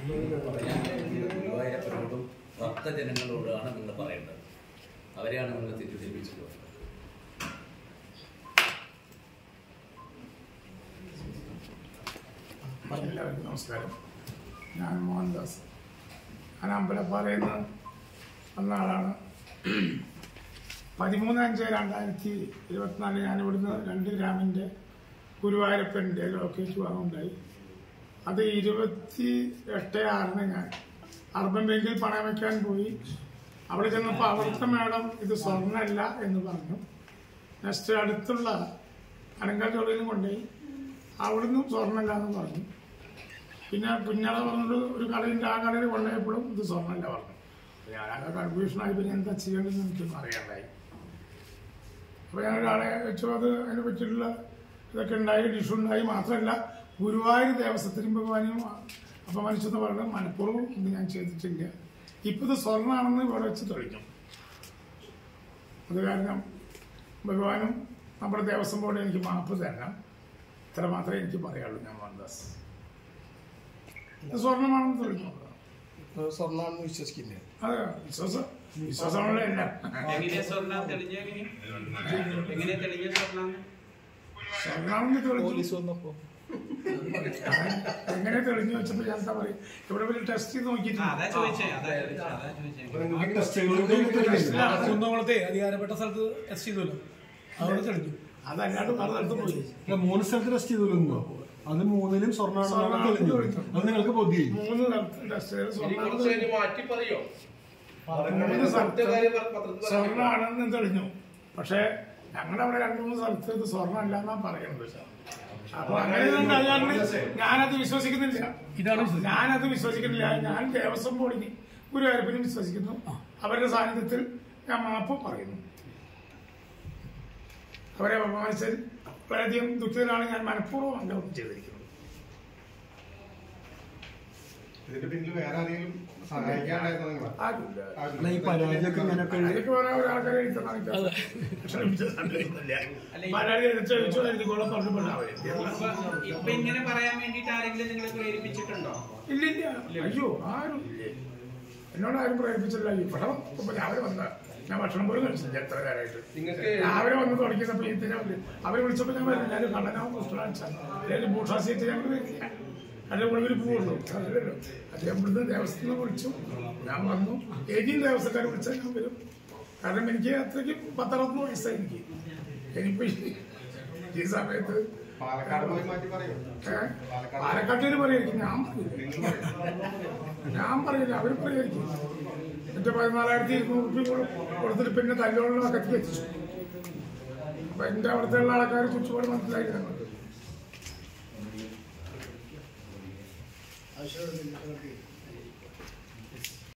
ഗുരുവായൂരപ്പനോടും ഭക്തജനങ്ങളോടാണ് നിങ്ങൾ പറയേണ്ടത് അവരെയാണ് നിങ്ങൾ തെറ്റിദ്ധരിപ്പിച്ചിട്ടുള്ളത് എല്ലാവർക്കും നമസ്കാരം ഞാൻ മോഹൻദാസ് ഞാൻ അമ്പലപ്പാറയിൽ നിന്ന് വന്ന ആളാണ് പതിമൂന്ന് അഞ്ച് രണ്ടായിരത്തി ഇരുപത്തിനാല് ഞാൻ ഇവിടുന്ന് രണ്ട് ഗ്രാമിൻ്റെ ഗുരുവായൂരപ്പൻ്റെ ലൊക്കേറ്റ് വാങ്ങുണ്ടായി അത് ഇരുപത്തി എട്ട് ആറിന് ഞാൻ അർബൻ ബാങ്കിൽ പണയം വയ്ക്കാൻ പോയി അവിടെ ചെന്നപ്പോൾ അവിടുത്തെ മേഡം ഇത് സ്വർണ്ണമല്ല എന്ന് പറഞ്ഞു നെക്സ്റ്റ് അടുത്തുള്ള അനങ്കാൽ ജോലിയിലും കൊണ്ടുപോയി അവിടുന്ന് സ്വർണ്ണമല്ല എന്ന് പറഞ്ഞു പിന്നെ പിന്നാലെ പറഞ്ഞത് ഒരു കടയിൻ്റെ ആ കടയിൽ കൊണ്ടുപോയപ്പോഴും ഇത് സ്വർണ്ണമല്ല പറഞ്ഞു ഞാനൊക്കെ കൺഫ്യൂഷനായി പിന്നെ എന്താ ചെയ്യേണ്ടതെന്ന് എനിക്കൊന്നും അറിയാണ്ടായി അപ്പോൾ ഞാൻ ഒരാളെ വെച്ചു അത് അതിനെ പറ്റിയിട്ടുള്ള ഇതൊക്കെ ഉണ്ടായി ഡിഷ് ഉണ്ടായി മാത്രമല്ല ഗുരുവായൂർ ദേവസ്വത്തിനും ഭഗവാനും അപമാനിച്ചെന്ന് പറഞ്ഞത് മനഃപൂർവ്വം ഇത് ഞാൻ ചെയ്തിട്ടില്ല ഇപ്പം ഇത് സ്വർണ്ണമാണെന്ന് ഇവിടെ വെച്ച് തെളിഞ്ഞു അത് കാരണം ഭഗവാനും നമ്മുടെ ദേവസ്വം ബോർഡ് എനിക്ക് മാപ്പ് തരണം ഇത്ര മാത്രമേ എനിക്ക് പറയാനുള്ളൂ ഞാൻ മോഹൻദാസ് ഇത് സ്വർണ്ണമാണെന്ന് തെളിഞ്ഞു സ്വർണ്ണമാണെന്ന് വിശ്വസിക്കില്ലേ അതെ വിശ്വാസം വിശ്വാസമുള്ള എല്ലാം എങ്ങനെ സ്വർണ്ണം തെളിഞ്ഞ എങ്ങനെ എങ്ങനെ തെളിഞ്ഞ സ്വർണ്ണം സ്വർണ്ണാണെന്ന് തെളിഞ്ഞു പോലീസ് വന്നപ്പോ എങ്ങനെ തെളിഞ്ഞു വെച്ചപ്പോ ഞാൻ എന്താ പറയും ഇവിടെ ഒരു ടെസ്റ്റ് ചെയ്ത് ആ, അതാ നോക്കിയിട്ടുണ്ട് ചോദിച്ചേ അതാ ചോദിച്ചേ അതാ ചോദിച്ചേ കുന്നംകുളത്തെ അധികാരപ്പെട്ട സ്ഥലത്ത് ടെസ്റ്റ് ചെയ്തല്ലോ അവിടെ തെളിഞ്ഞു അതല്ലാണ്ട് പല സ്ഥലത്ത് പോയി ഇല്ല, മൂന്ന് സ്ഥലത്ത് ടെസ്റ്റ് ചെയ്തല്ലോ അത് മൂന്നിലും സ്വർണ്ണമാണെന്നാണ് സ്വർണ്ണമാണെന്ന് തെളിഞ്ഞത് തെളിഞ്ഞു. അത് നിങ്ങൾക്ക് ബോധ്യമായി മൂന്ന് സ്ഥലത്ത് ടെസ്റ്റ് ചെയ്ത് സ്വർണ്ണാണെന്ന് കുറച്ച് കഴിഞ്ഞ് മാറ്റി പറയോ മൂന്ന് സ്ഥലത്ത് കാര്യം പത്രത്തിൽ സ്വർണ്ണമാണെന്ന് തെളിഞ്ഞു പക്ഷേ ഞങ്ങളുടെ അവിടെ രണ്ടു മൂന്ന് സ്ഥലത്ത് ഇത് സ്വർണ്ണമല്ല എന്നാ പറയുന്നത് അപ്പൊ അങ്ങനെ ഉണ്ടായാലും ഞാനത് വിശ്വസിക്കുന്നില്ല ഇതാണ് വിശ്വസിക്കുന്നത്. ഞാനത് വിശ്വസിക്കുന്നില്ല ഞാൻ ദേവസ്വം ബോർഡിന് ഗുരുവായൂരപ്പനും വിശ്വസിക്കുന്നു അവരുടെ സാന്നിധ്യത്തിൽ ഞാൻ മാപ്പ് പറയുന്നു അവരെ അപമാനിച്ചതിൽ വളരെയധികം ദുഃഖിതനാണ് ഞാൻ മനഃപൂർവ്വം അല്ല ഒന്നും ചെയ്തിരിക്കുന്നത് ഇതിന്റെ പിന്നിൽ വേറെ ആരെങ്കിലും സഹായിക്കാനായിരുന്നു നിങ്ങളെ ആരുമില്ല അല്ല ഈ പരാജയമൊക്കെ ഇങ്ങനെയൊക്കെ അതിലേക്ക് വേറെ ഒരാൾക്കാരെ എഴുതുന്ന പരാതി ചോദിച്ചു എഴുതിക്കോളാൻ പറഞ്ഞപ്പോഴാണ് ഇപ്പൊ ഇപ്പൊ ഇങ്ങനെ പറയാൻ വേണ്ടിട്ട് ആരെങ്കിലും നിങ്ങളെ പ്രേരിപ്പിച്ചിട്ടുണ്ടോ ഇല്ലില്ല അയ്യോ ആരും ഇല്ലേ എന്നോട് ആരും പ്രേരിപ്പിച്ചില്ല ഇവിടെ ഇപ്പൊ രാവിലെ വന്ന ഞാൻ ഭക്ഷണം പോലും കഴിച്ചില്ല എത്ര നേരമായിട്ട് നിങ്ങൾക്ക് രാവിലെ വന്ന് തുടങ്ങിയപ്പോ ഈ ഇതിനെ അവരെ വിളിച്ചപ്പോ ഞാൻ പറഞ്ഞു ഞാൻ കള്ളനാവും പുസ്തകാഴ്ച അല്ലെങ്കിൽ ഭൂഷാസിയിട്ട് ഞങ്ങൾ വരില്ല അതിന്റെ കൂടെ ഒരു പോവുള്ളൂ അതല്ലല്ലോ അദ്ദേഹം ഇവിടുന്ന് ദേവസ്ഥത്തിൽ നിന്ന് വിളിച്ചു ഞാൻ വന്നു ഏതെങ്കിലും ദേവസ്ഥക്കാർ വിളിച്ചാൽ ഞാൻ വരും കാരണം എനിക്ക് അത്രയ്ക്ക് പത്തറുപത് വയസ്സായി എനിക്ക് ഇനിയിപ്പോ ഈ- ഈ സമയത്ത് പാലക്കാട് പോയി മാറ്റി പറയോ ഏഹ്, പാലക്കാട്ടിൽ പറയായിരിക്കും ഞാൻ പറയില്ല ഞാൻ പറയില്ല അവർ പറയായിരിക്കും എന്റെ പതിനാലായിരത്തി ഇരുന്നൂറ് രൂപ കൊടുത്തിട്ട് പിന്നെ തല്ലോളം കത്തി എത്തിച്ചു അപ്പൊ എന്റെ അവിടുത്തെ ഉള്ള ആൾക്കാർ ചുറ്റുപാട് മനസ്സിലായി ഞങ്ങൾക്ക്